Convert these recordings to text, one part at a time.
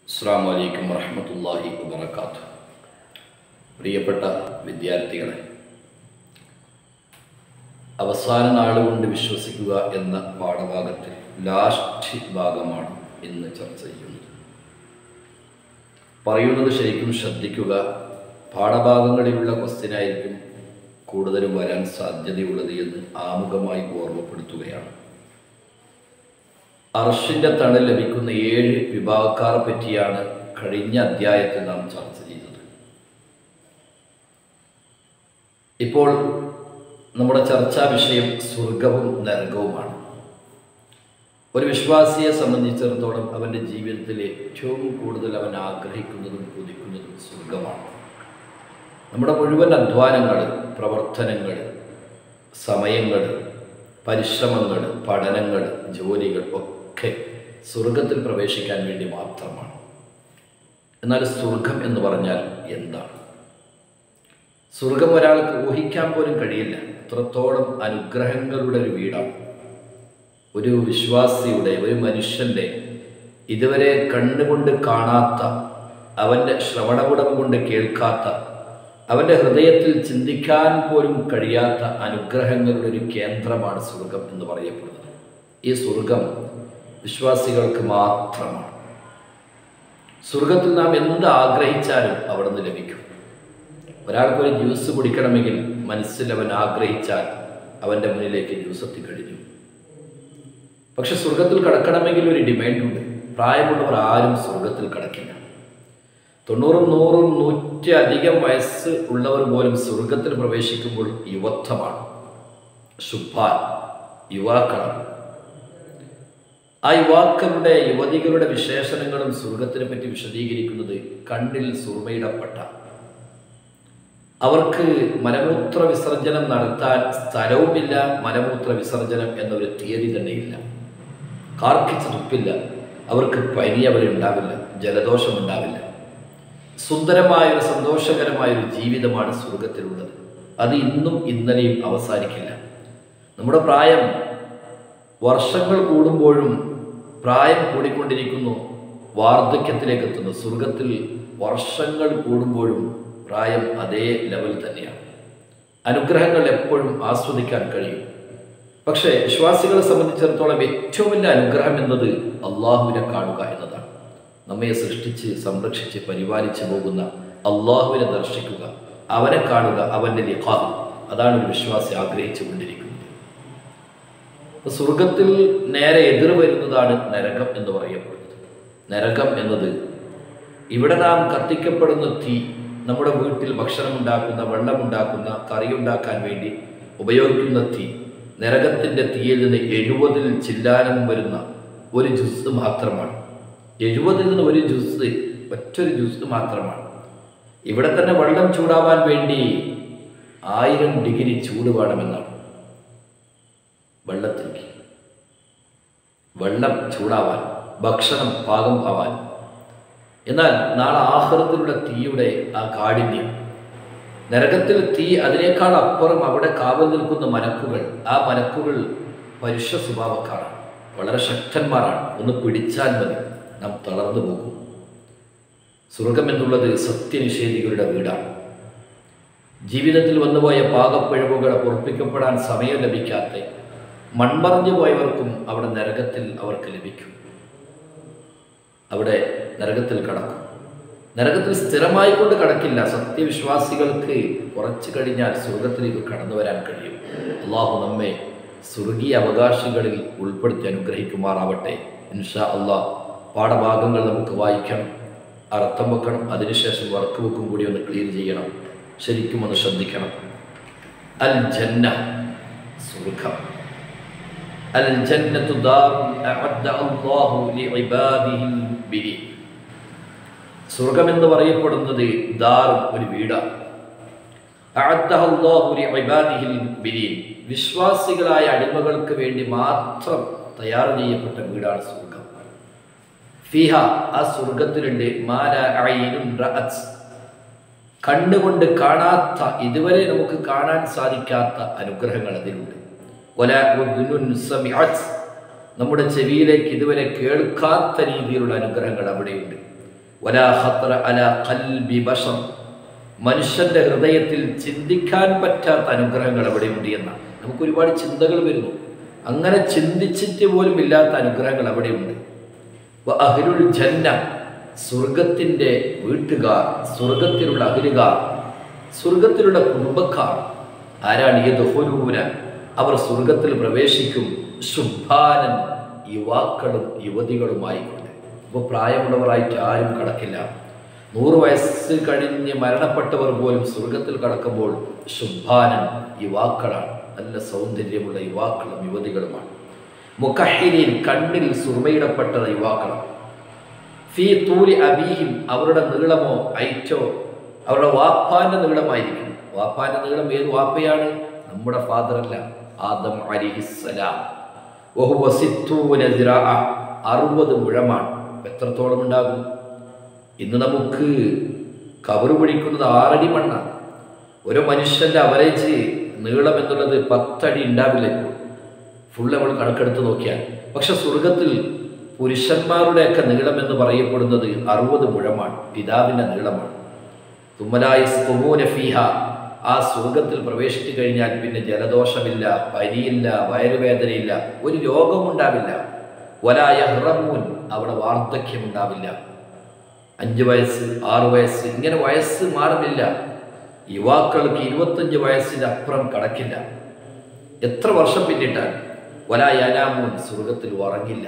അസ്സാം വലൈക്കും വറഹമത്തല്ലാഹി വബർക്കാത്തു പ്രിയപ്പെട്ട വിദ്യാർത്ഥികളെ അവസാന നാളുകൊണ്ട് വിശ്വസിക്കുക എന്ന പാഠഭാഗത്തിൽ ലാസ്റ്റ് ഭാഗമാണ് ഇന്ന് ചർച്ച ചെയ്യുന്നത് പറയുന്നത് ശരിക്കും ശ്രദ്ധിക്കുക പാഠഭാഗങ്ങളിലുള്ള ക്വസ്റ്റ്യൻ ആയിരിക്കും കൂടുതലും വരാൻ സാധ്യതയുള്ളത് എന്ന് ആമുഖമായി ഓർമ്മപ്പെടുത്തുകയാണ് അർഷിന്റെ തണൽ ലഭിക്കുന്ന ഏഴ് വിഭാഗക്കാരെ പറ്റിയാണ് കഴിഞ്ഞ അധ്യായത്തിൽ നാം ചർച്ച ചെയ്തത് ഇപ്പോൾ നമ്മുടെ ചർച്ചാ വിഷയം സ്വർഗവും നരകവുമാണ് ഒരു വിശ്വാസിയെ സംബന്ധിച്ചിടത്തോളം അവൻ്റെ ജീവിതത്തിൽ ഏറ്റവും കൂടുതൽ അവൻ ആഗ്രഹിക്കുന്നതും കൊതിക്കുന്നതും സ്വർഗമാണ് നമ്മുടെ മുഴുവൻ അധ്വാനങ്ങൾ പ്രവർത്തനങ്ങൾ സമയങ്ങൾ പരിശ്രമങ്ങൾ പഠനങ്ങൾ ജോലികൾ ഒക്കെ സ്വർഗത്തിൽ പ്രവേശിക്കാൻ വേണ്ടി മാത്രമാണ് എന്നാൽ സ്വർഗം എന്ന് പറഞ്ഞാൽ എന്താണ് സ്വർഗം ഒരാൾക്ക് ഊഹിക്കാൻ പോലും കഴിയില്ല അത്രത്തോളം അനുഗ്രഹങ്ങളുടെ ഒരു വീടാണ് ഒരു വിശ്വാസിയുടെ ഒരു മനുഷ്യൻ്റെ ഇതുവരെ കണ്ണുകൊണ്ട് കാണാത്ത അവൻ്റെ ശ്രവണകുടം കൊണ്ട് കേൾക്കാത്ത അവൻ്റെ ഹൃദയത്തിൽ ചിന്തിക്കാൻ പോലും കഴിയാത്ത അനുഗ്രഹങ്ങളുടെ ഒരു കേന്ദ്രമാണ് സ്വർഗം എന്ന് പറയപ്പെടുന്നത് ഈ സ്വർഗം വിശ്വാസികൾക്ക് മാത്രമാണ് സ്വർഗത്തിൽ നാം എന്ത് ആഗ്രഹിച്ചാലും അവിടെ നിന്ന് ലഭിക്കും ഒരാൾക്ക് ഒരു ജ്യൂസ് കുടിക്കണമെങ്കിൽ മനസ്സിൽ അവൻ ആഗ്രഹിച്ചാൽ അവൻ്റെ മുന്നിലേക്ക് ജ്യൂസ് എത്തിക്കഴിഞ്ഞു പക്ഷെ സ്വർഗത്തിൽ കടക്കണമെങ്കിൽ ഒരു ഡിമാൻഡ് ഉണ്ട് പ്രായമുള്ളവർ ആരും സ്വർഗത്തിൽ കടക്കില്ല തൊണ്ണൂറും നൂറും നൂറ്റി അധികം വയസ്സ് ഉള്ളവർ പോലും സ്വർഗത്തിൽ പ്രവേശിക്കുമ്പോൾ യുവത്വമാണ് ശുഭാൻ യുവാക്കളാണ് ആ യുവാക്കളുടെ യുവതികളുടെ വിശേഷണങ്ങളും സ്വർഗത്തിനെ പറ്റി വിശദീകരിക്കുന്നത് കണ്ണിൽ സുർമയിടപ്പെട്ട അവർക്ക് മലമൂത്ര വിസർജനം നടത്താൻ സ്ഥലവുമില്ല മലമൂത്ര വിസർജനം എന്നൊരു തീയതി തന്നെയില്ല കാർക്കിച്ച് തുപ്പില്ല അവർക്ക് പനി അവരുണ്ടാവില്ല ജലദോഷം ഉണ്ടാവില്ല സുന്ദരമായ ഒരു സന്തോഷകരമായ ഒരു ജീവിതമാണ് സ്വർഗത്തിലുള്ളത് അത് ഇന്നും ഇന്നലെയും അവസാനിക്കില്ല നമ്മുടെ പ്രായം വർഷങ്ങൾ കൂടുമ്പോഴും പ്രായം കൂടിക്കൊണ്ടിരിക്കുന്നു വാർദ്ധക്യത്തിലേക്ക് എത്തുന്നു സ്വർഗത്തിൽ വർഷങ്ങൾ കൂടുമ്പോഴും പ്രായം അതേ ലെവൽ തന്നെയാണ് അനുഗ്രഹങ്ങൾ എപ്പോഴും ആസ്വദിക്കാൻ കഴിയും പക്ഷേ വിശ്വാസികളെ സംബന്ധിച്ചിടത്തോളം ഏറ്റവും വലിയ അനുഗ്രഹം എന്നത് അള്ളാഹുവിനെ കാണുക എന്നതാണ് നമ്മെ സൃഷ്ടിച്ച് സംരക്ഷിച്ച് പരിപാലിച്ചു പോകുന്ന അള്ളാഹുവിനെ ദർശിക്കുക അവനെ കാണുക അവൻ്റെ ലിഖാദ് അതാണ് ഒരു വിശ്വാസി ആഗ്രഹിച്ചു കൊണ്ടിരിക്കുന്നത് അപ്പോൾ സ്വർഗത്തിൽ നേരെ എതിർ വരുന്നതാണ് നരകം എന്ന് പറയപ്പെടുന്നത് നരകം എന്നത് ഇവിടെ നാം കത്തിക്കപ്പെടുന്ന തീ നമ്മുടെ വീട്ടിൽ ഭക്ഷണം ഉണ്ടാക്കുന്ന വെള്ളം ഉണ്ടാക്കുന്ന കറി ഉണ്ടാക്കാൻ വേണ്ടി ഉപയോഗിക്കുന്ന തീ നരകത്തിൻ്റെ തീയിൽ നിന്ന് എഴുപതിൽ ചില്ലാനം വരുന്ന ഒരു ജുസ് മാത്രമാണ് എഴുപതിൽ നിന്ന് ഒരു ജ്യൂസ് ഒറ്റൊരു ജ്യൂസ് മാത്രമാണ് ഇവിടെ തന്നെ വെള്ളം ചൂടാവാൻ വേണ്ടി ആയിരം ഡിഗ്രി ചൂട് വേണമെന്നാണ് വെള്ളത്തിലേക്ക് വെള്ളം ചൂടാവാൻ ഭക്ഷണം പാകം ആവാൻ എന്നാൽ നാളെ ആഹൃത്തിലുള്ള തീയുടെ ആ കാഠിന്യം നരകത്തിൽ തീ അതിനേക്കാൾ അപ്പുറം അവിടെ കാവൽ നിൽക്കുന്ന മലക്കുകൾ ആ മലക്കുകൾ പരുഷ സ്വഭാവക്കാരാണ് വളരെ ശക്തന്മാരാണ് ഒന്ന് പിടിച്ചാൽ മതി നാം തളർന്നു പോകും സ്വർഗം എന്നുള്ളത് സത്യനിഷേധികളുടെ വീടാണ് ജീവിതത്തിൽ വന്നുപോയ പാകപ്പിഴവുകൾ പൊറപ്പിക്കപ്പെടാൻ സമയം ലഭിക്കാത്ത മൺമറഞ്ഞു പോയവർക്കും അവിടെ നരകത്തിൽ അവർക്ക് ലഭിക്കും അവിടെ നരകത്തിൽ കടക്കും നരകത്തിൽ സ്ഥിരമായി കൊണ്ട് കടക്കില്ല സത്യവിശ്വാസികൾക്ക് കുറച്ചു കഴിഞ്ഞാൽ സ്വർഗത്തിലേക്ക് കടന്നു വരാൻ കഴിയും അള്ളാഹു നമ്മെ സ്വർഗീയ അവകാശികളിൽ ഉൾപ്പെടുത്തി അനുഗ്രഹിക്കുമാറാവട്ടെ ഇൻഷാ അള്ളാഹ് പാഠഭാഗങ്ങൾ നമുക്ക് വായിക്കണം അർത്ഥം വെക്കണം അതിനുശേഷം വർക്ക് ബുക്കും കൂടി ഒന്ന് ക്ലിയർ ചെയ്യണം ശരിക്കും ഒന്ന് ശ്രദ്ധിക്കണം അൽ ജന്ന സ്വർഗം അൽ ജന്നത്തു ദാറുൻ അഅദ്ദ അല്ലാഹു ലിഇബാദിഹിൽ മുഅ്മിനീൻ സ്വർഗം എന്ന് പറയപ്പെടുന്നത് ദാറും ഒരു വീടാണ് അഅദ്ദഹ അല്ലാഹു ലിഇബാദിഹിൽ മുഅ്മിനീൻ വിശ്വാസികളായ അടിമകൾക്ക് വേണ്ടി മാത്രം തയ്യാർ ചെയ്യപ്പെട്ട വീടാണ് സ്വർഗം ഫിഹ ആ സ്വർഗത്തിലുണ്ട് മാല ഐനുൻ റഅത്ത് കണ്ണുകൊണ്ട് കാണാത്ത ഇതുവരെ നമുക്ക് കാണാൻ സാധിക്കാത്ത അനുഗ്രഹങ്ങൾ അതിലുണ്ട് വല ഉദ്നുൻ സമിഅത്ത് നമ്മുടെ ചെവിയിലേക്ക് ഇതുവരെ കേൾക്കാത്ത രീതിയിലുള്ള അനുഗ്രഹങ്ങൾ അവിടെയുണ്ട് വലാ ഖത്ര അലാ ഖൽബി ബഷർ മനുഷ്യന്റെ ഹൃദയത്തിൽ ചിന്തിക്കാൻ പറ്റാത്ത അനുഗ്രഹങ്ങൾ എവിടെയുണ്ട് എന്നാണ് നമുക്ക് ഒരുപാട് ചിന്തകൾ വരുന്നു അങ്ങനെ ചിന്തിച്ചിട്ട് പോലും ഇല്ലാത്ത അനുഗ്രഹങ്ങൾ അവിടെയുണ്ട് വ അഹ്ലുൽ ജന്ന സ്വർഗത്തിൻ്റെ വീട്ടുകാർ സ്വർഗത്തിലുള്ള അഹ്ലുകാർ സ്വർഗത്തിലുള്ള കുടുംബക്കാർ ആരാണ് ഈ ദുഹുലൂന അവർ സ്വർഗത്തിൽ പ്രവേശിക്കും ശുദ്ധാനൻ യുവാക്കളും യുവതികളുമായിക്കൊണ്ട് ഇപ്പോൾ പ്രായമുള്ളവരായിട്ട് ആരും കടക്കില്ല നൂറ് വയസ്സ് കഴിഞ്ഞ് മരണപ്പെട്ടവർ പോലും സ്വർഗത്തിൽ കടക്കുമ്പോൾ ശുദ്ധാനൻ യുവാക്കളാണ് നല്ല സൗന്ദര്യമുള്ള യുവാക്കളും യുവതികളുമാണ് മുക്കഹിരീൻ കണ്ണിൽ സുർമയിടപ്പെട്ട യുവാക്കളാണ് ഫീ തൂലി അബീഹിം അവരുടെ നീളമോ ഐറ്റോ അവരുടെ വാപ്പാന്റെ നീളമായിരിക്കും വാപ്പാന്റെ നീളം ഏത് വാപ്പയാണ് നമ്മുടെ ഫാദറല്ല ആദം അലിഹിസ്സലാം വഹുവ സിത്തൂന സിറാഅ. അറുപത് മുഴമാണ് എത്രത്തോളം ഉണ്ടാകും ഇന്ന് നമുക്ക് കബറ് പിടിക്കുന്നത് ആറടി മണ്ണാണ് ഒരു മനുഷ്യന്റെ അവറേജ് നീളം എന്നുള്ളത് പത്തടി ഉണ്ടാവില്ല ഇപ്പോൾ ഫുൾ നമ്മൾ കണക്കെടുത്ത് നോക്കിയാൽ പക്ഷെ സ്വർഗത്തിൽ പുരുഷന്മാരുടെയൊക്കെ നീളം എന്ന് പറയപ്പെടുന്നത് അറുപത് മുഴമാണ് പിതാവിൻ്റെ നീളമാണ് തുമ്മലായി സ്തുമൂന ഫീഹ ആ സ്വർഗത്തിൽ പ്രവേശിച്ചു കഴിഞ്ഞാൽ പിന്നെ ജലദോഷമില്ല പനിയില്ല വയറുവേദനയില്ല ഒരു രോഗവും ഉണ്ടാവില്ല വലായ ഹ്റമൂൻ അവിടെ വാർദ്ധക്യം ഉണ്ടാവില്ല അഞ്ച് വയസ്സ് ആറ് വയസ്സ് ഇങ്ങനെ വയസ്സ് മാറുന്നില്ല യുവാക്കൾക്ക് ഇരുപത്തഞ്ച് വയസ്സിന് അപ്പുറം കടക്കില്ല എത്ര വർഷം പിന്നിട്ടാൽ വലായനാമൂൻ സ്വർഗത്തിൽ ഉറങ്ങില്ല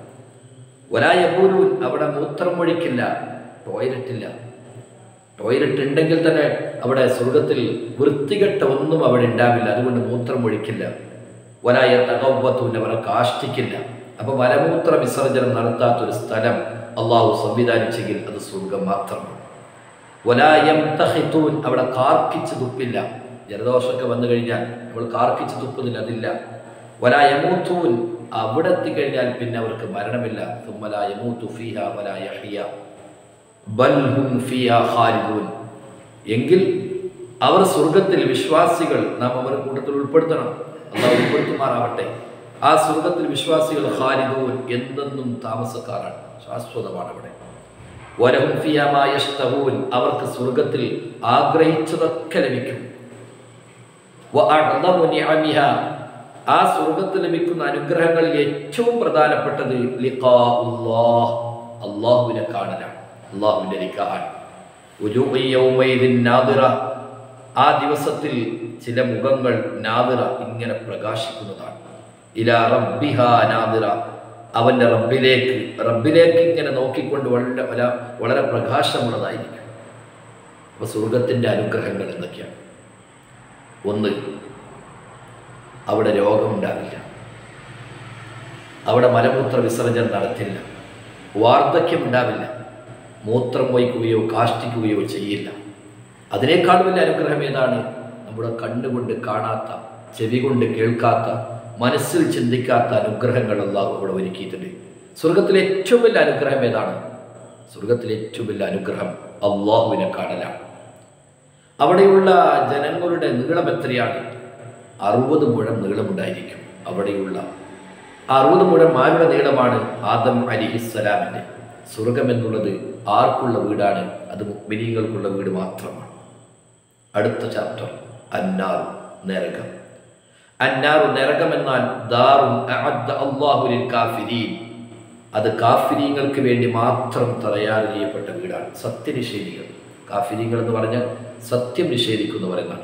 വലായപൂരൂൻ അവിടെ മൂത്രം ഒഴിക്കില്ല ടോയ്ലറ്റില്ല ടോയ്ലറ്റ് ഉണ്ടെങ്കിൽ തന്നെ അവിടെ സ്വർഗത്തിൽ വൃത്തികെട്ട ഒന്നും അവിടെ ഉണ്ടാവില്ല അതുകൊണ്ട് മൂത്രം ഒഴിക്കില്ല വലായ തകവത്തൂൻ അവരെ കാഷ്ടിക്കില്ല അപ്പൊ മലമൂത്ര വിസർജനം നടത്താത്തൊരു സ്ഥലം അള്ളാഹു സംവിധാനിച്ചെങ്കിൽ അത് സ്വർഗം മാത്രമാണ് വലായം തഹിത്തൂൻ അവിടെ കാർക്കിച്ച് തുപ്പില്ല ജലദോഷമൊക്കെ വന്നു കഴിഞ്ഞാൽ നമ്മൾ കാർക്കിച്ച് തുപ്പുന്നില്ല അതില്ല വലായമൂത്തൂൻ അവിടെ എത്തിക്കഴിഞ്ഞാൽ പിന്നെ അവർക്ക് മരണമില്ല തുമ്മലായമൂത്തു ഫീഹ വലായഹിയ ബൽഹും ഫിയ ഖാലിദൂൻ എങ്കിൽ അവർ സ്വർഗത്തിൽ വിശ്വാസികൾ നാം അവർ കൂട്ടത്തിൽ ഉൾപ്പെടുത്തണം അള്ളാഹ് ഉൾപ്പെടുത്തുമാറാവട്ടെ ആ സ്വർഗത്തിൽ വിശ്വാസികൾ ഖാലിദൂൻ എന്തെന്നും താമസക്കാരാണ് ശാശ്വതമാണ് അവിടെ വലഹും ഫിയ മാ യഷ്തഹൂൻ അവർക്ക് സ്വർഗത്തിൽ ആഗ്രഹിച്ചതൊക്കെ ലഭിക്കും വഅഅ്ളമു നിഅമിഹ ആ സ്വർഗത്തിൽ ലഭിക്കുന്ന അനുഗ്രഹങ്ങളിൽ ഏറ്റവും പ്രധാനപ്പെട്ടത് ലിഖാഉല്ലാഹ് അള്ളാഹുവിനെ കാണലാണ് അള്ളാഹുവിൻ്റെ നിക്കാഹാണ് ഉജൂഇ യൗമൈദിൻ നാദിറ ആ ദിവസത്തിൽ ചില മുഖങ്ങൾ നാദിറ ഇങ്ങനെ പ്രകാശിക്കുന്നതാണ് ഇല റബ്ബിഹ നാദിറ അവൻ്റെ റബ്ബിലേക്ക് റബ്ബിലേക്ക് ഇങ്ങനെ നോക്കിക്കൊണ്ട് വളരെ വല- വളരെ പ്രകാശമുള്ളതായിരിക്കും അപ്പോൾ സ്വർഗത്തിൻ്റെ അനുഗ്രഹങ്ങൾ എന്തൊക്കെയാണ് ഒന്ന് അവിടെ രോഗമുണ്ടാവില്ല അവിടെ മലമൂത്ര വിസർജനം നടത്തില്ല വാർദ്ധക്യം ഉണ്ടാവില്ല മൂത്രം വഹിക്കുകയോ കാഷ്ടിക്കുകയോ ചെയ്യില്ല അതിനേക്കാൾ വലിയ അനുഗ്രഹം ഏതാണ് നമ്മുടെ കണ്ണുകൊണ്ട് കാണാത്ത ചെവി കൊണ്ട് കേൾക്കാത്ത മനസ്സിൽ ചിന്തിക്കാത്ത അനുഗ്രഹങ്ങൾ അള്ളാഹു അവിടെ ഒരുക്കിയിട്ടുണ്ട് സ്വർഗത്തിലെ ഏറ്റവും വലിയ അനുഗ്രഹം ഏതാണ് സ്വർഗത്തിലെ ഏറ്റവും വലിയ അനുഗ്രഹം അള്ളാഹുവിനെ കാണലാണ് അവിടെയുള്ള ജനങ്ങളുടെ നീളം എത്രയാണ് അറുപത് മുഴം നീളമുണ്ടായിരിക്കും അവിടെയുള്ള ആ അറുപത് മുഴം ആരുടെ നീളമാണ് ആദം അലിഹിസ്സലാമിൻ്റെ സ്വർഗം എന്നുള്ളത് ആർക്കുള്ള വീടാണ് അത് മുഗ്മിനീങ്ങൾക്കുള്ള വീട് മാത്രമാണ് അടുത്ത ചാപ്റ്റർ അന്നാറു നരകം അന്നാറു നരകം എന്നാൽ ദാറുൻ അഅദ്ദ അല്ലാഹു ലിൽ കാഫിരീൻ അത് കാഫിരീങ്ങൾക്ക് വേണ്ടി മാത്രം തയ്യാർ ചെയ്യപ്പെട്ട വീടാണ് സത്യനിഷേധികൾ കാഫിരീങ്ങൾ എന്ന് പറഞ്ഞാൽ സത്യം നിഷേധിക്കുന്നവർ എന്നാണ്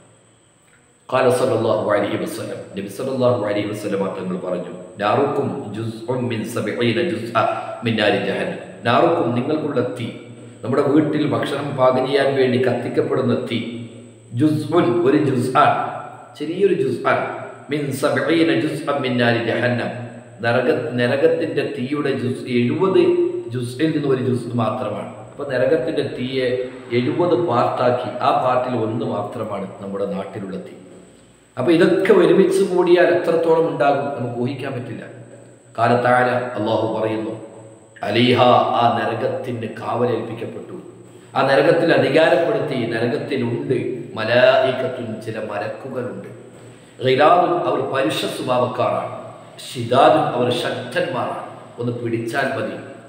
قال صلى الله عليه وسلم നബി സല്ലല്ലാഹു അലൈഹി വസല്ലം തങ്ങൾ പറഞ്ഞു നാറുക്കും ജുസ്ഉൻ മിൻ സബഈന ജുസ്അ മിൻ നാരി ജഹന്നം നാറുക്കും നിങ്ങൾക്കുള്ള തീ നമ്മുടെ വീട്ടിൽ ഭക്ഷണം പാകം ചെയ്യാൻ വേണ്ടി കത്തിക്കപ്പെടുന്ന തീ ജുസ്ഉൻ ഒരു ജുസ്ആൻ ചെറിയൊരു ജുസ്ആൻ മിൻ സബഈന ജുസ്അ മിൻ നാരി ജഹന്നം നരക നരകത്തിന്റെ തീയുടെ ജുസ് എഴുപത് ജുസ്ഇൽ നിന്ന് ഒരു ജുസ് മാത്രമാണ് അപ്പൊ നരകത്തിന്റെ തീയെ എഴുപത് പാർട്ടാക്കി ആ പാർട്ടിൽ ഒന്ന് മാത്രമാണ് നമ്മുടെ നാട്ടിലുള്ള തീ അപ്പൊ ഇതൊക്കെ ഒരുമിച്ച് കൂടിയാൽ എത്രത്തോളം ഉണ്ടാകും നമുക്ക് ഊഹിക്കാൻ പറ്റില്ല കാലത്താഴ അള്ളാഹു പറയുന്നു അലീഹ ആ നരകത്തിന് കാവലേൽപ്പിക്കപ്പെട്ടു ആ നരകത്തിൽ അധികാരപ്പെടുത്തി നരകത്തിലുണ്ട് മലായിക്കത്തുൻ ചില മരക്കുകളുണ്ട് ഗിലാദുൻ അവർ പരുഷ സ്വഭാവക്കാരാണ് ഷിദാദുൻ അവർ ശക്തന്മാരാണ് ഒന്ന് പിടിച്ചാൽ മതി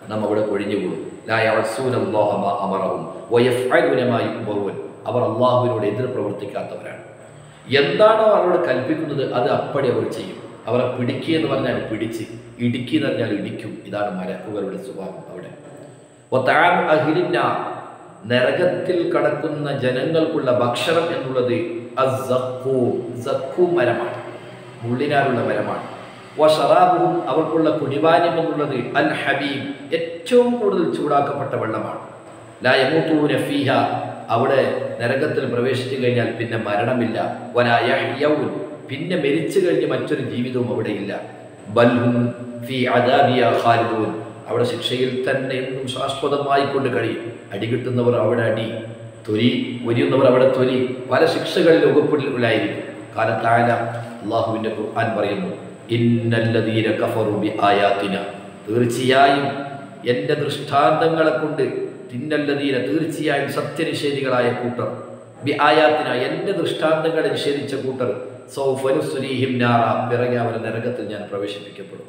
നാം അവിടെ കൊഴിഞ്ഞു കൂടും ലാ യഅസൂന അല്ലാഹ മാ അമറഹും വയഫ്അലൂന മാ യുഅ്മറൂൻ അവർ അള്ളാഹുവിനോട് എതിർ പ്രവർത്തിക്കാത്തവരാണ് എന്താണോ അവരോട് കൽപ്പിക്കുന്നത് അത് അപ്പടി അവർ ചെയ്യും അവരെ പിടിക്കുക എന്ന് പറഞ്ഞാൽ പിടിച്ച് ഇടുക്കി എന്ന് പറഞ്ഞാൽ ഇടിക്കും ഇതാണ് മലക്കുകളുടെ സ്വഭാവം അവിടെ ഒത്താം അഹിലിന്ന നരകത്തിൽ കടക്കുന്ന ജനങ്ങൾക്കുള്ള ഭക്ഷണം എന്നുള്ളത് അസ്സഖൂ സഖൂ മരമാണ് മുള്ളിനാലുള്ള മരമാണ് വഷറാബും അവർക്കുള്ള കുടിപാനം എന്നുള്ളത് അൽ ഹബീബ് ഏറ്റവും കൂടുതൽ ചൂടാക്കപ്പെട്ട വെള്ളമാണ് ലായമൂത്തൂന ഫീഹ അവിടെ നരകത്തിൽ പ്രവേശിച്ചു കഴിഞ്ഞാൽ പിന്നെ മരണമില്ല വലായഹ്യൗൻ പിന്നെ മരിച്ചു കഴിഞ്ഞ് മറ്റൊരു ജീവിതവും അവിടെയില്ല ബൽഹും ഫീ അദാബിയ ഖാലിദൂൻ അവിടെ ശിക്ഷയിൽ തന്നെ എന്നും ശാശ്വതമായി കൊണ്ട് കഴിയും അടി കിട്ടുന്നവർ അവിടെ അടി തൊലി ഒരിയുന്നവർ അവിടെ തൊലി പല ശിക്ഷകളിൽ ഉപപ്പെടലായിരിക്കും കാലത്തായ അള്ളാഹുവിൻ്റെ ഖുർആൻ പറയുന്നു ഇന്നല്ലദീന കഫറു ബി ആയാത്തിന തീർച്ചയായും എൻ്റെ ദൃഷ്ടാന്തങ്ങളെ കൊണ്ട് തിന്നല്ലതീന തീർച്ചയായും സത്യനിഷേധികളായ കൂട്ടർ ബി ആയാത്തിന എൻ്റെ ദൃഷ്ടാന്തങ്ങളെ നിഷേധിച്ച കൂട്ടർ സൗഫനുസുരീഹിം നാറ പിറകെ അവരെ നരകത്തിൽ ഞാൻ പ്രവേശിപ്പിക്കപ്പെടും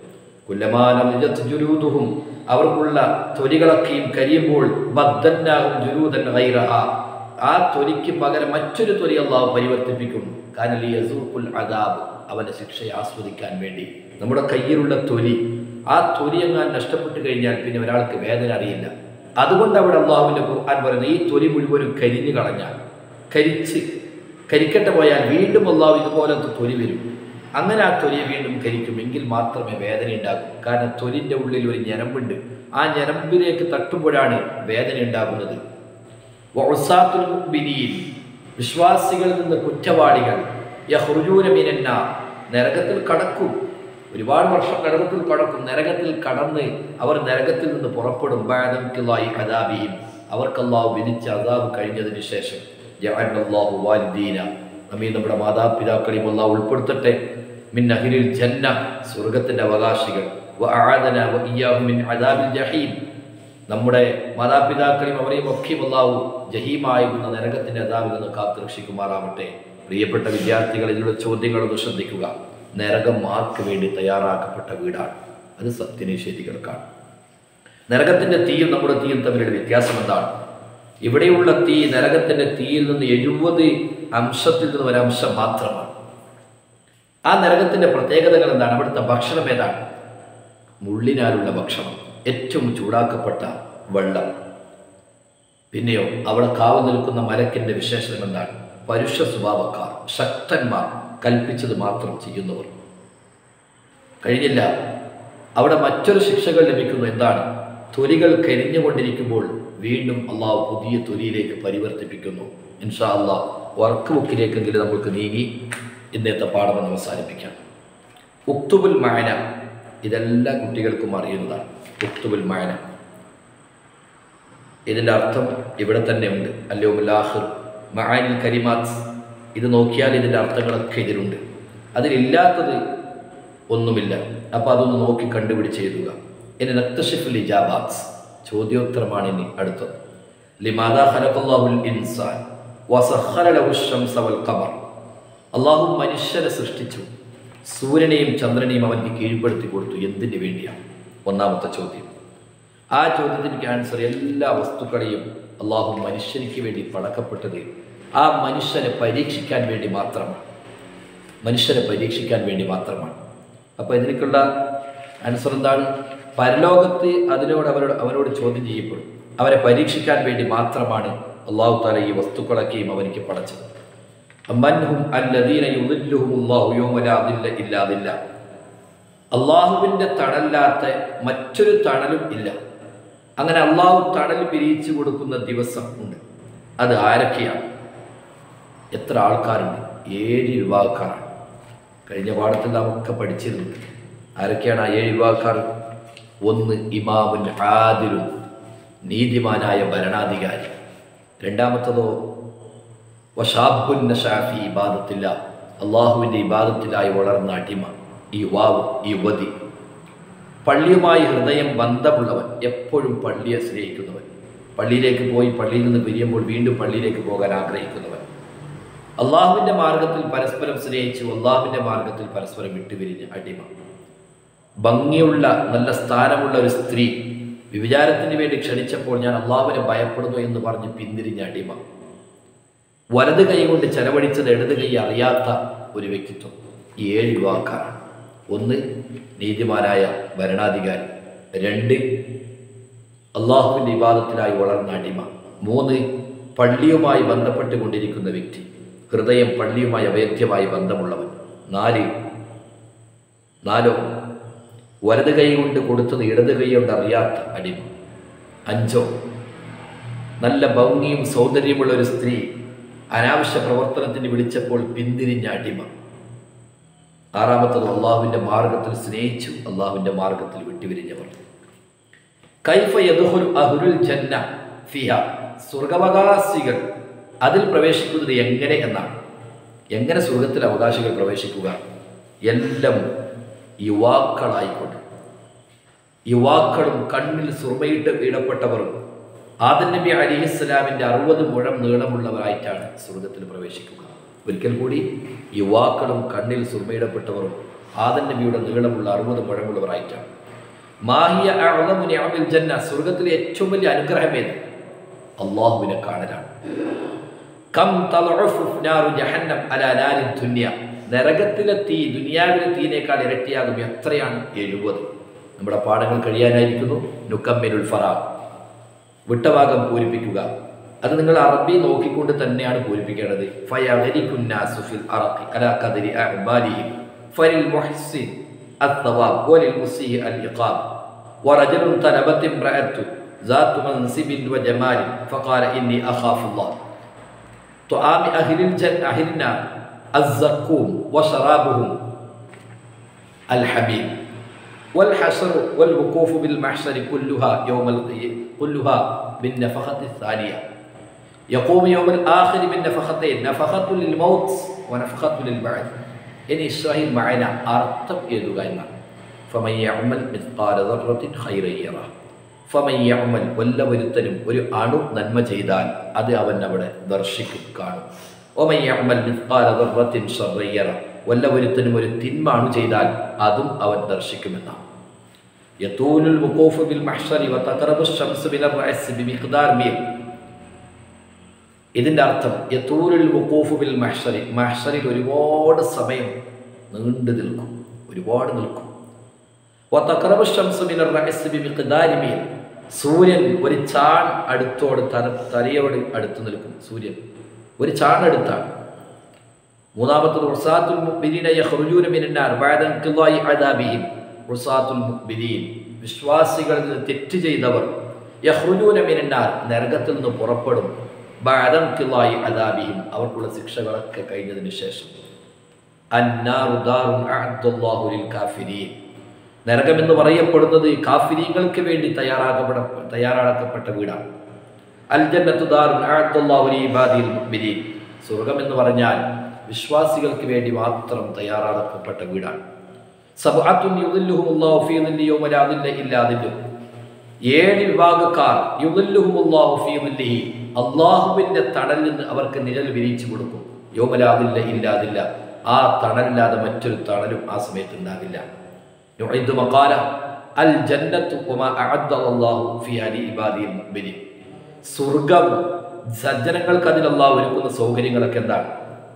കുല്ലമാനും അവർക്കുള്ള തൊലികളൊക്കെയും കരിയുമ്പോൾ ബദ്ധന്നാകും ജുരൂദൻ ഗൈറഹ ആ തൊലിക്ക് പകരം മറ്റൊരു തൊലി അള്ളാഹു പരിവർത്തിപ്പിക്കും കാനലി യസൂഖുൽ അദാബ് അവന്റെ ശിക്ഷയെ ആസ്വദിക്കാൻ വേണ്ടി നമ്മുടെ കയ്യിലുള്ള തൊലി ആ തൊലി എങ്ങാൻ നഷ്ടപ്പെട്ടു കഴിഞ്ഞാൽ പിന്നെ ഒരാൾക്ക് വേദന അറിയില്ല അതുകൊണ്ട് അവിടെ അള്ളാഹുവിൻ്റെ ഖുർആൻ പറയുന്നത് ഈ തൊലി മുഴുവനും കരിഞ്ഞു കളഞ്ഞാൽ കരിച്ച് കരിക്കട്ട പോയാൽ വീണ്ടും അള്ളാഹു ഇതുപോലത്തെ തൊലി വരും അങ്ങനെ ആ തൊലിയെ വീണ്ടും കരിക്കും എങ്കിൽ മാത്രമേ വേദന ഉണ്ടാകൂ കാരണം തൊലിൻ്റെ ഉള്ളിൽ ഒരു ഞരമ്പുണ്ട് ആ ഞരമ്പിലേക്ക് തട്ടുമ്പോഴാണ് വേദന ഉണ്ടാകുന്നത് വഉസാത്തുൽ മുഅ്മിനീൻ വിശ്വാസികളിൽ നിന്ന് കുറ്റവാളികൾ യഹ്റുജൂന മിനന്ന നരകത്തിൽ കടക്കും ഒരുപാട് വർഷം നരകത്തിൽ കടക്കും നരകത്തിൽ കടന്ന് അവർ നരകത്തിൽ നിന്ന് പുറപ്പെടും ബാദംകില്ലാഹി അദാബിഹിം അവർക്ക് അള്ളാഹു വിധിച്ച അദാബ് കഴിഞ്ഞതിന് ശേഷം ജഅലല്ലാഹു വാലിദീന നമ്മീ നമ്മുടെ മാതാപിതാക്കളെയും അള്ളാഹു ഉൾപ്പെടുത്തട്ടെ മിൻ അഹ്ലിൽ ജന്ന സ്വർഗത്തിന്റെ അവകാശികൾ വഅആദന വഇയ്യാഹു മിൻ അദാബിൽ ജഹീം നമ്മുടെ മാതാപിതാക്കളെയും അവരെയും ഒക്കെ അള്ളാഹു ജഹീമായിരുന്ന നരകത്തിന്റെ അതാവിൽ നിന്ന് കാത്തുരക്ഷിക്കുമാറാവട്ടെ പ്രിയപ്പെട്ട വിദ്യാർത്ഥികൾ ഇതിലുള്ള ചോദ്യങ്ങളൊന്ന് ശ്രദ്ധിക്കുക നരകം ആർക്ക് വേണ്ടി തയ്യാറാക്കപ്പെട്ട വീടാണ് അത് സത്യനിഷേധികൾക്കാണ് നരകത്തിന്റെ തീയും നമ്മുടെ തീയും തമ്മിലുള്ള വ്യത്യാസം എന്താണ് ഇവിടെയുള്ള തീ നരകത്തിന്റെ തീയിൽ നിന്ന് എഴുപത് അംശത്തിൽ നിന്ന് ഒരു അംശം മാത്രമാണ് ആ നരകത്തിന്റെ പ്രത്യേകതകൾ എന്താണ് അവിടുത്തെ ഭക്ഷണം ഏതാണ് മുള്ളിനാലുള്ള ഭക്ഷണം ഏറ്റവും ചൂടാക്കപ്പെട്ട വെള്ളം പിന്നെയോ അവിടെ കാവൽ നിൽക്കുന്ന മലക്കിന്റെ വിശേഷണം എന്താണ് പരുഷ സ്വഭാവക്കാർ ശക്തന്മാർ കൽപ്പിച്ചത് മാത്രം ചെയ്യുന്നവർ കഴിഞ്ഞില്ല അവിടെ മറ്റൊരു ശിക്ഷകൾ ലഭിക്കുന്നു എന്താണ് തൊലികൾ കരിഞ്ഞുകൊണ്ടിരിക്കുമ്പോൾ വീണ്ടും അള്ളാഹു പുതിയ തൊലിയിലേക്ക് പരിവർത്തിപ്പിക്കുന്നു ഇൻഷാ അള്ളാഹ് വർക്ക് ബുക്കിലേക്കെങ്കിലും നമുക്ക് നീങ്ങി ഇന്നത്തെ പാഠം അവസാനിപ്പിക്കാം ഉക്തുബുൽ മായന ഇതെല്ലാ കുട്ടികൾക്കും അറിയുന്നതാണ് ഉക്തുബുൽ മായന ഇതിൻ്റെ അർത്ഥം ഇവിടെ തന്നെ ഉണ്ട് അല്ലോമുല്ലാഹിർ മഹാനിൽ കരിമാത്ത് ഇത് നോക്കിയാൽ ഇതിൻ്റെ അർത്ഥങ്ങളൊക്കെ ഇതിലുണ്ട് അതിലില്ലാത്തത് ഒന്നുമില്ല അപ്പോൾ അതൊന്ന് നോക്കി കണ്ടുപിടിച്ച് എഴുതുക ഇനി നക്തഷിഫുൽ ഇജാബാത്ത് ചോദ്യോത്തരമാണ് ഇനി അടുത്തത് ലിമാദാ ഖലഖല്ലാഹുൽ ഇൻസാൻ വസഖറ ലഹു ശംസ വൽ ഖമർ അള്ളാഹു മനുഷ്യനെ സൃഷ്ടിച്ചു സൂര്യനെയും ചന്ദ്രനെയും അവൻക്ക് കീഴ്പ്പെടുത്തി കൊടുത്തു എന്തിനു വേണ്ടിയാണ് ഒന്നാമത്തെ ചോദ്യം ആ ചോദ്യത്തിൻ്റെ ആൻസർ എല്ലാ വസ്തുക്കളെയും അള്ളാഹു മനുഷ്യനിക്ക് വേണ്ടി പടക്കപ്പെട്ടത് ആ മനുഷ്യനെ പരീക്ഷിക്കാൻ വേണ്ടി മാത്രമാണ് മനുഷ്യനെ പരീക്ഷിക്കാൻ വേണ്ടി മാത്രമാണ് അപ്പോൾ ഇതിനൊക്കെയുള്ള ആൻസർ എന്താണ് പരലോകത്ത് അതിനോട് അവരോട് അവനോട് ചോദ്യം ചെയ്യപ്പെടും അവരെ പരീക്ഷിക്കാൻ വേണ്ടി മാത്രമാണ് അള്ളാഹു താല ഈ വസ്തുക്കളൊക്കെയും അവനിക്ക് പടച്ചത് മൻഹും അല്ലദീന യുദില്ലുഹുമുല്ലാഹു യൗമ ലാ ദില്ല ഇല്ലാ ദില്ല അള്ളാഹുവിൻ്റെ തണല്ലാത്ത മറ്റൊരു തണലും ഇല്ല അങ്ങനെ അള്ളാഹു തണൽ പിരിയിച്ചു കൊടുക്കുന്ന ദിവസം ഉണ്ട് അത് ആരൊക്കെയാണ് എത്ര ആൾക്കാരുണ്ട് ഏഴ് വിഭാഗക്കാരാണ് കഴിഞ്ഞ പാഠത്തിൽ നാമൊക്കെ പഠിച്ചിരുന്നു ആരൊക്കെയാണ് ആ ഏഴ് വിഭാഗക്കാർ ഒന്ന് ഇമാമുൻ ആദിലും നീതിമാനായ ഭരണാധികാരി രണ്ടാമത്തതോ വഷാബുൻ ഷാഫി ഇബാദത്തില്ല അള്ളാഹുവിൻ്റെ ഇബാദത്തിലായി വളർന്ന അടിമ ഈ യുവാവ് ഈ യുവതി പള്ളിയുമായി ഹൃദയം ബന്ധമുള്ളവൻ എപ്പോഴും പള്ളിയെ സ്നേഹിക്കുന്നവൻ പള്ളിയിലേക്ക് പോയി പള്ളിയിൽ നിന്ന് പിരിയുമ്പോൾ വീണ്ടും പള്ളിയിലേക്ക് പോകാൻ ആഗ്രഹിക്കുന്നവൻ അള്ളാഹുവിൻ്റെ മാർഗത്തിൽ പരസ്പരം സ്നേഹിച്ചു അള്ളാഹുവിൻ്റെ മാർഗത്തിൽ പരസ്പരം വിട്ടുപിരിഞ്ഞ അടിമ ഭംഗിയുള്ള നല്ല സ്ഥാനമുള്ള ഒരു സ്ത്രീ വിചാരത്തിന് വേണ്ടി ക്ഷണിച്ചപ്പോൾ ഞാൻ അള്ളാഹുവിനെ ഭയപ്പെടുന്നു എന്ന് പറഞ്ഞ് പിന്തിരിഞ്ഞ അടിമ വലത് കൈ കൊണ്ട് ചെലവഴിച്ചത് ഇടത് കൈ അറിയാത്ത ഒരു വ്യക്തിത്വം ഈ ഏഴ് യുവാക്കാരാണ് ഒന്ന് നീതിമാനായ ഭരണാധികാരി രണ്ട് അള്ളാഹുവിൻ്റെ വിവാദത്തിലായി വളർന്ന അടിമ മൂന്ന് പള്ളിയുമായി ബന്ധപ്പെട്ട് കൊണ്ടിരിക്കുന്ന വ്യക്തി ഹൃദയം പള്ളിയുമായി അവേദ്യമായി ബന്ധമുള്ളവൻ നാല് നാലോ വലത് കൈ കൊണ്ട് കൊടുത്തത് ഇടത് കൈ കൊണ്ട് അറിയാത്ത അടിമ അഞ്ചോ നല്ല ഭംഗിയും സൗന്ദര്യമുള്ള ഒരു സ്ത്രീ അനാവശ്യ പ്രവർത്തനത്തിന് വിളിച്ചപ്പോൾ പിന്തിരിഞ്ഞ അടിമ ആറാമത്തത് അള്ളാഹുവിൻ്റെ മാർഗത്തിൽ സ്നേഹിച്ചു അള്ളാഹുവിൻ്റെ മാർഗത്തിൽ വിട്ടുപിരിഞ്ഞവർ കൈഫ യദ്ഖുലു അഹ്ലുൽ ജന്ന ഫിഹ സ്വർഗാവകാശികൾ അതിൽ പ്രവേശിക്കുന്നത് എങ്ങനെ എന്നാണ് എങ്ങനെ സ്വർഗത്തിൽ അവകാശികൾ പ്രവേശിക്കുക എല്ലാം യുവാക്കളായിക്കൊണ്ട് യുവാക്കളും കണ്ണിൽ സുർമയിട്ട് ഇടപ്പെട്ടവരും ആദൻ നബി അലിഹിസ്സലാമിൻ്റെ അറുപത് മുഴം നീളമുള്ളവരായിട്ടാണ് സ്വർഗത്തിൽ പ്രവേശിക്കുക ഒരിക്കൽ കൂടി യുവാക്കളും കണ്ണിൽ സുർമയിടപ്പെട്ടവരും ആദൻ നബിയുടെ നീളമുള്ള അറുപത് മുഴമുള്ളവരായിട്ടാണ് മാഹിയ അഅ്ളമു നിഅമിൽ ജന്ന സ്വർഗത്തിലെ ഏറ്റവും വലിയ അനുഗ്രഹം ഏത് അള്ളാഹുവിനെ കാണലാണ് കം തളഉഫു നാറു ജഹന്നം അലാ നാരി ദുനിയ നരകത്തിലെ തീ ദുനിയാവിലെ തീനേക്കാൾ ഇരട്ടിയാകും എത്രയാണ് എഴുപത് നമ്മുടെ പാഠങ്ങൾ കഴിയാനായിരിക്കുന്നു നുക്കമ്മിനുൽ ഫറാഖ് വിട്ടഭാഗം പൂരിപ്പിക്കുക അത് നിങ്ങൾ അറബി നോക്കിക്കൊണ്ട് തന്നെയാണ് പൂരിപ്പിക്കേണ്ടത് ഫയഗരിക്കുന്നാസു ഫിൽ അറഖി അലാ ഖദരി അഅ്മാലിഹിം ഫലിൽ മുഹ്സിൻ الثواب وللمسيء العقاب ورجل طلبت امرأة ذات منصب وجمال فقال إني أخاف الله طعام أهل الجنة أهل النار الزقوم وشرابهم الحميم والحشر والوقوف بالمحشر كلها يوم القيامة كلها بالنفخة الثانية يقوم يوم الآخر من نفختين نفخة للموت ونفخة للبعث ഇനി ഇസ്രാഹിൽ മഴന അർത്ഥം എഴുതുക എന്നാണ് ഫമയ്യഅമൽ മിസ്കാല ദർറത്തിൻ ഖൈറയ്യറ ഫമയ്യഅമൽ വല്ലവരുത്തനും ഒരു അണു നന്മ ചെയ്താൽ അത് അവൻ അവിടെ ദർശിക്കും കാണും ഒമയ്യഅമൽ മിസ്കാല ദർറത്തിൻ ഷർറയ്യറ വല്ലവരുത്തനും ഒരു തിന്മ അണു ചെയ്താൽ അതും അവൻ ദർശിക്കുമെന്നാണ് യതൂലുൽ വുഖൂഫ് ബിൽ മഹ്ശരി വതഖറബു ശംസ് ബിൽ റഅസ് ബിമിഖ്ദാർ മീൽ ഇതിൻ്റെ അർത്ഥം യത്തൂരുൽ വുഖൂഫ് ബിൽ മഹ്ഷറി മഹ്ഷറിൽ ഒരുപാട് സമയം നീണ്ടു നിൽക്കും ഒരുപാട് നിൽക്കും വതഖറബു ശംസു മിനർ റഅസ് ബിമിഖ്ദാരി മീൽ സൂര്യൻ ഒരു ചാൺ അടുത്തോട് തല തലയോട് അടുത്ത് നിൽക്കും സൂര്യൻ ഒരു ചാൺ അടുത്താണ് മൂന്നാമത്തത് ഉസാത്തുൽ മുഖ്ബിരീന യഖ്റുജൂന മിനന്നാർ ബഅദ ഇൻഖിളായി അദാബിഹിം ഉസാത്തുൽ മുഖ്ബിരീൻ വിശ്വാസികളിൽ നിന്ന് തെറ്റ് ചെയ്തവർ യഹ്റുജൂന മിനന്നാർ നരകത്തിൽ നിന്ന് പുറപ്പെടും ബഅദം കിളായി അദാബിഹിം അവർക്കുള്ള ശിക്ഷകളൊക്കെ കഴിഞ്ഞതിന് ശേഷം അന്നാറു ദാറുൻ അഅദ്ദല്ലാഹു ലിൽ കാഫിരീൻ നരകം എന്ന് പറയപ്പെടുന്നത് കാഫിരീങ്ങൾക്ക് വേണ്ടി തയ്യാറാക്കപ്പെട തയ്യാറാക്കപ്പെട്ട വീടാണ് അൽ ജന്നത്തു ദാറുൻ അഅദ്ദല്ലാഹു ലി ഇബാദിൽ മുഅ്മിനീൻ സ്വർഗം എന്ന് പറഞ്ഞാൽ വിശ്വാസികൾക്ക് വേണ്ടി മാത്രം തയ്യാറാക്കപ്പെട്ട വീടാണ് സബ്അത്തുൻ യുദില്ലുഹുമുല്ലാഹു ഫീ ദില്ലി യൗമ ലാ ദില്ല ഇല്ലാ ദില്ലുഹു ഏഴ് വിഭാഗക്കാർ യുദില്ലുഹുമുല്ലാഹു ഫീ ദില്ലിഹി അള്ളാഹുവിൻ്റെ തണലിൽ നിന്ന് അവർക്ക് നിഴൽ വിരിച്ചു കൊടുക്കും യോമലാതില്ല ഇല്ലാതില്ല ആ തണലില്ലാതെ മറ്റൊരു തണലും ആ സമയത്ത് ഉണ്ടാകില്ല നുഈദു മഖാല അൽ ജന്നത്തു വമാ അഅദ്ദ അല്ലാഹു ഫിഹാ ലിഇബാദിൽ മുഅ്മിനീൻ സ്വർഗം സജ്ജനങ്ങൾക്ക് അതിൽ അള്ളാഹു ഒരുക്കുന്ന സൗകര്യങ്ങളൊക്കെ എന്താണ്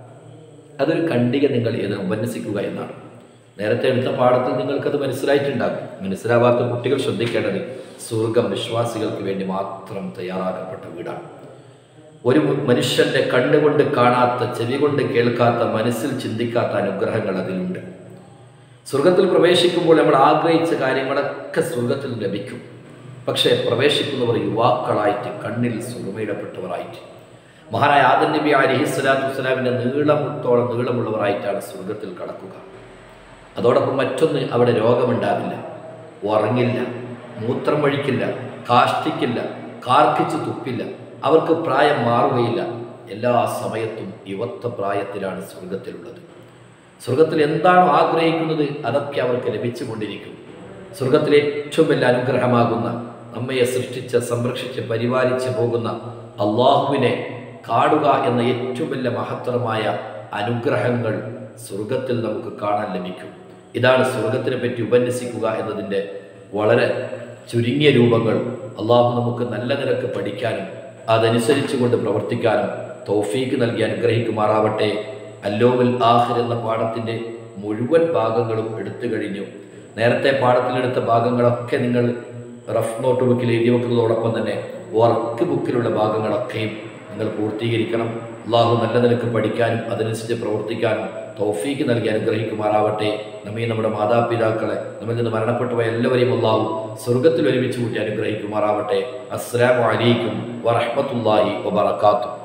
അതൊരു ഖണ്ഡിക നിങ്ങൾ ഏത് ഉപന്യസിക്കുക എന്നാണ് നേരത്തെ എടുത്ത പാഠത്തിൽ നിങ്ങൾക്കത് മനസ്സിലായിട്ടുണ്ടാകും മനസ്സിലാവാത്ത കുട്ടികൾ ശ്രദ്ധിക്കേണ്ടത് സ്വർഗം വിശ്വാസികൾക്ക് വേണ്ടി മാത്രം തയ്യാറാക്കപ്പെട്ട വീടാണ് ഒരു മനുഷ്യന്റെ കണ്ണുകൊണ്ട് കാണാത്ത ചെവി കൊണ്ട് കേൾക്കാത്ത മനസ്സിൽ ചിന്തിക്കാത്ത അനുഗ്രഹങ്ങൾ അതിലുണ്ട് സ്വർഗത്തിൽ പ്രവേശിക്കുമ്പോൾ നമ്മൾ ആഗ്രഹിച്ച കാര്യങ്ങളൊക്കെ സ്വർഗത്തിൽ ലഭിക്കും പക്ഷേ പ്രവേശിക്കുന്നവർ യുവാക്കളായിട്ട് കണ്ണിൽ സുഖമയിടപ്പെട്ടവരായിട്ട് മഹാനായ ആദൻ നബി അലഹി സ്വലാത്തു വസ്സലാമിൻ്റെ നീളമുത്തോളം നീളമുള്ളവരായിട്ടാണ് സ്വർഗത്തിൽ കടക്കുക അതോടൊപ്പം മറ്റൊന്ന് അവിടെ രോഗമുണ്ടാവില്ല ഉറങ്ങില്ല മൂത്രം വഴിക്കില്ല കാഷ്ടിക്കില്ല കാർക്കിച്ച് തുപ്പില്ല അവർക്ക് പ്രായം മാറുകയില്ല എല്ലാ സമയത്തും യുവത്വ പ്രായത്തിലാണ് സ്വർഗത്തിലുള്ളത് സ്വർഗത്തിൽ എന്താണോ ആഗ്രഹിക്കുന്നത് അതൊക്കെ അവർക്ക് ലഭിച്ചുകൊണ്ടിരിക്കും സ്വർഗത്തിലെ ഏറ്റവും വലിയ അനുഗ്രഹമാകുന്ന നമ്മയെ സൃഷ്ടിച്ച് സംരക്ഷിച്ച് പരിപാലിച്ച് പോകുന്ന അള്ളാഹുവിനെ കാണുക എന്ന ഏറ്റവും വലിയ മഹത്തരമായ അനുഗ്രഹങ്ങൾ സ്വർഗത്തിൽ നമുക്ക് കാണാൻ ലഭിക്കും ഇതാണ് സ്വർഗത്തിനെ പറ്റി ഉപന്യസിക്കുക എന്നതിൻ്റെ വളരെ ചുരുങ്ങിയ രൂപങ്ങൾ അള്ളാഹു നമുക്ക് നല്ല നിരക്ക് പഠിക്കാനും അതനുസരിച്ച് കൊണ്ട് പ്രവർത്തിക്കാനും തൗഫീക്ക് നൽകി അനുഗ്രഹിക്കുമാറാവട്ടെ അല്ലോമിൽ ആഹിർ എന്ന പാഠത്തിൻ്റെ മുഴുവൻ ഭാഗങ്ങളും എടുത്തു കഴിഞ്ഞു നേരത്തെ പാഠത്തിലെടുത്ത ഭാഗങ്ങളൊക്കെ നിങ്ങൾ റഫ് നോട്ട് ബുക്കിൽ എഴുതി വെക്കുന്നതോടൊപ്പം തന്നെ വർക്ക് ബുക്കിലുള്ള ഭാഗങ്ങളൊക്കെയും നിങ്ങൾ പൂർത്തീകരിക്കണം അള്ളാഹു നല്ല നിലക്ക് പഠിക്കാനും അതനുസരിച്ച് പ്രവർത്തിക്കാനും തൗഫീക്ക് നൽകി അനുഗ്രഹിക്കുമാറാവട്ടെ നമ്മെ നമ്മുടെ മാതാപിതാക്കളെ നമ്മിൽ നിന്ന് മരണപ്പെട്ടുപോയ എല്ലാവരെയും അള്ളാഹു സ്വർഗത്തിൽ ഒരുമിച്ച് കൂട്ടി അനുഗ്രഹിക്കുമാറാവട്ടെ അസ്സലാമു അലൈക്കും വറഹ്മത്തുള്ളാഹി വബറകാതുഹു